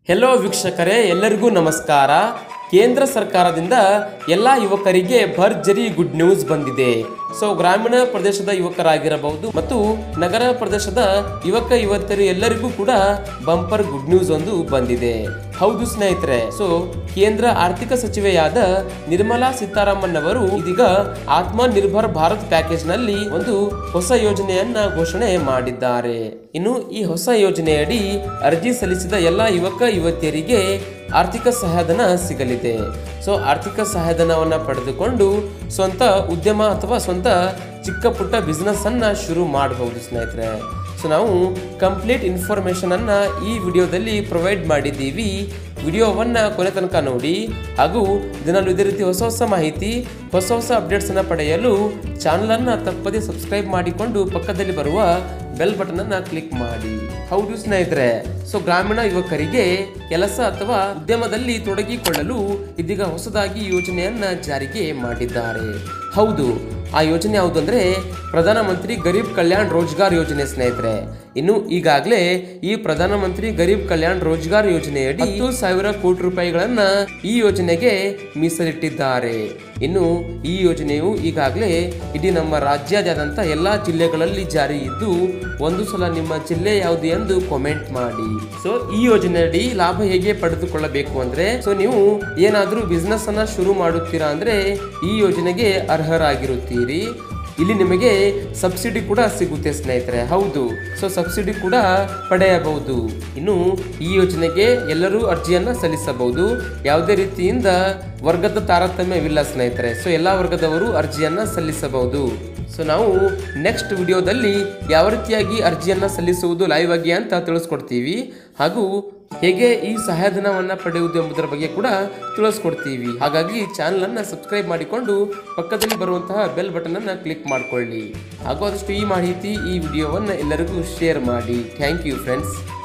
hello ವೀಕ್ಷಕರೇ ಎಲ್ಲರಿಗೂ ನಮಸ್ಕಾರ ಕೇಂದ್ರ ಸರ್ಕಾರದಿಂದ ಎಲ್ಲ ಯುವಕರಿಗೆ ಭರ್ಜರಿ ಗುಡ್ ನ್ಯೂಸ್ ಬಂದಿದೆ ಸೊ ಗ್ರಾಮೀಣ ಪ್ರದೇಶದ ಯುವಕರಾಗಿರಬಹುದು ಮತ್ತು ನಗರ ಪ್ರದೇಶದ ಯುವಕ ಯುವತಿಯರು ಎಲ್ಲರಿಗೂ ಕೂಡ ಬಂಪರ್ ಗುಡ್ ನ್ಯೂಸ್ ಒಂದು ಬಂದಿದೆ ಹೌದು ಸ್ನೇಹಿತರೆ ಸೊ ಕೇಂದ್ರ ಆರ್ಥಿಕ ಸಚಿವೆಯಾದ ನಿರ್ಮಲಾ ಸೀತಾರಾಮನ್ ಅವರು ಇದೀಗ ಆತ್ಮ ನಿರ್ಭರ್ ಭಾರತ್ ಪ್ಯಾಕೇಜ್ ನಲ್ಲಿ ಒಂದು ಹೊಸ ಯೋಜನೆಯನ್ನ ಘೋಷಣೆ ಮಾಡಿದ್ದಾರೆ ಇನ್ನು ಈ ಹೊಸ ಯೋಜನೆಯಡಿ ಅರ್ಜಿ ಸಲ್ಲಿಸಿದ ಎಲ್ಲ ಯುವಕ ಯುವತಿಯರಿಗೆ ಆರ್ಥಿಕ ಸಹಾಯಧನ ಸಿಗಲಿದೆ ಸೊ ಆರ್ಥಿಕ ಸಹಾಯಧನವನ್ನ ಪಡೆದುಕೊಂಡು ಸ್ವಂತ ಉದ್ಯಮ ಅಥವಾ ಸ್ವಂತ ಚಿಕ್ಕ ಪುಟ್ಟ ಬಿಸ್ನೆಸ್ ಅನ್ನ ಶುರು ಮಾಡಬಹುದು ಸ್ನೇಹಿತರೆ ಸೊ ನಾವು ಕಂಪ್ಲೀಟ್ ಇನ್ಫಾರ್ಮೇಶನ್ ಅನ್ನ ಈ ವಿಡಿಯೋದಲ್ಲಿ ಪ್ರೊವೈಡ್ ಮಾಡಿದ್ದೀವಿ ವಿಡಿಯೋವನ್ನ ಕೊನೆ ತನಕ ನೋಡಿ ಹಾಗೂ ದಿನಲ್ಲೂ ಇದೇ ರೀತಿ ಹೊಸ ಹೊಸ ಮಾಹಿತಿ ಹೊಸ ಹೊಸ ಅಪ್ಡೇಟ್ಸ್ ಅನ್ನ ಪಡೆಯಲು ಚಾನಲ್ ಅನ್ನ ತಪ್ಪದೇ ಸಬ್ಸ್ಕ್ರೈಬ್ ಮಾಡಿಕೊಂಡು ಪಕ್ಕದಲ್ಲಿ ಬರುವ ಬೆಲ್ ಬಟನ್ ಅನ್ನ ಕ್ಲಿಕ್ ಮಾಡಿ ಹೌದು ಸ್ನೇಹಿತರೆ ಸೊ ಗ್ರಾಮೀಣ ಯುವಕರಿಗೆ ಕೆಲಸ ಅಥವಾ ಉದ್ಯಮದಲ್ಲಿ ತೊಡಗಿಕೊಳ್ಳಲು ಇದೀಗ ಹೊಸದಾಗಿ ಯೋಜನೆಯನ್ನ ಜಾರಿಗೆ ಮಾಡಿದ್ದಾರೆ ಹೌದು ಆ ಯೋಜನೆ ಯಾವುದು ಅಂದ್ರೆ ಪ್ರಧಾನಮಂತ್ರಿ ಗರೀಬ್ ಕಲ್ಯಾಣ್ ರೋಜ್ಗಾರ್ ಯೋಜನೆ ಸ್ನೇಹಿತರೆ ಇನ್ನು ಈಗಾಗಲೇ ಈ ಪ್ರಧಾನಮಂತ್ರಿ ಗರೀಬ್ ಕಲ್ಯಾಣ್ ರೋಜ್ಗಾರ್ ಯೋಜನೆಯಡಿ ಹತ್ತು ಸಾವಿರ ಕೋಟಿ ರೂಪಾಯಿಗಳನ್ನ ಈ ಯೋಜನೆಗೆ ಮೀಸಲಿಟ್ಟಿದ್ದಾರೆ ಇನ್ನು ಈ ಯೋಜನೆಯು ಈಗಾಗಲೇ ಇಡೀ ನಮ್ಮ ರಾಜ್ಯಾದ್ಯಂತ ಎಲ್ಲಾ ಜಿಲ್ಲೆಗಳಲ್ಲಿ ಜಾರಿ ಇದ್ದು ಒಂದು ಸಲ ನಿಮ್ಮ ಜಿಲ್ಲೆ ಯಾವುದು ಎಂದು ಕಾಮೆಂಟ್ ಮಾಡಿ ಸೊ ಈ ಯೋಜನೆಯಡಿ ಲಾಭ ಹೇಗೆ ಪಡೆದುಕೊಳ್ಳಬೇಕು ಅಂದ್ರೆ ಸೊ ನೀವು ಏನಾದ್ರೂ ಬಿಸ್ನೆಸ್ ಅನ್ನ ಶುರು ಮಾಡುತ್ತೀರಾ ಅಂದ್ರೆ ಈ ಯೋಜನೆಗೆ ಅರ್ಹರಾಗಿರುತ್ತೀರಿ ಇಲ್ಲಿ ನಿಮಗೆ ಸಬ್ಸಿಡಿ ಕೂಡ ಸಿಗುತ್ತೆ ಸ್ನೇಹಿತರೆ ಹೌದು ಸೊ ಸಬ್ಸಿಡಿ ಕೂಡ ಪಡೆಯಬಹುದು ಇನ್ನು ಈ ಯೋಜನೆಗೆ ಎಲ್ಲರೂ ಅರ್ಜಿಯನ್ನ ಸಲ್ಲಿಸಬಹುದು ಯಾವುದೇ ರೀತಿಯಿಂದ ವರ್ಗದ ತಾರತಮ್ಯವಿಲ್ಲ ಸ್ನೇಹಿತರೆ ಸೊ ಎಲ್ಲ ವರ್ಗದವರು ಅರ್ಜಿಯನ್ನ ಸಲ್ಲಿಸಬಹುದು ಸೊ ನಾವು ನೆಕ್ಸ್ಟ್ ವಿಡಿಯೋದಲ್ಲಿ ಯಾವ ರೀತಿಯಾಗಿ ಅರ್ಜಿಯನ್ನ ಸಲ್ಲಿಸುವುದು ಲೈವ್ ಆಗಿ ಅಂತ ತಿಳಿಸ್ಕೊಡ್ತೀವಿ ಹಾಗೂ ಹೇಗೆ ಈ ಸಹಾಯಧನವನ್ನ ಪಡೆಯುವುದು ಎಂಬುದರ ಬಗ್ಗೆ ಕೂಡ ತಿಳಿಸ್ಕೊಡ್ತೀವಿ ಹಾಗಾಗಿ ಚಾನಲ್ ಅನ್ನ ಸಬ್ಸ್ಕ್ರೈಬ್ ಮಾಡಿಕೊಂಡು ಪಕ್ಕದಲ್ಲಿ ಬರುವಂತಹ ಬೆಲ್ ಬಟನ್ ಅನ್ನ ಕ್ಲಿಕ್ ಮಾಡ್ಕೊಳ್ಳಿ ಹಾಗೂ ಆದಷ್ಟು ಈ ಮಾಹಿತಿ ಈ ವಿಡಿಯೋವನ್ನ ಎಲ್ಲರಿಗೂ ಶೇರ್ ಮಾಡಿ ಥ್ಯಾಂಕ್ ಯು ಫ್ರೆಂಡ್ಸ್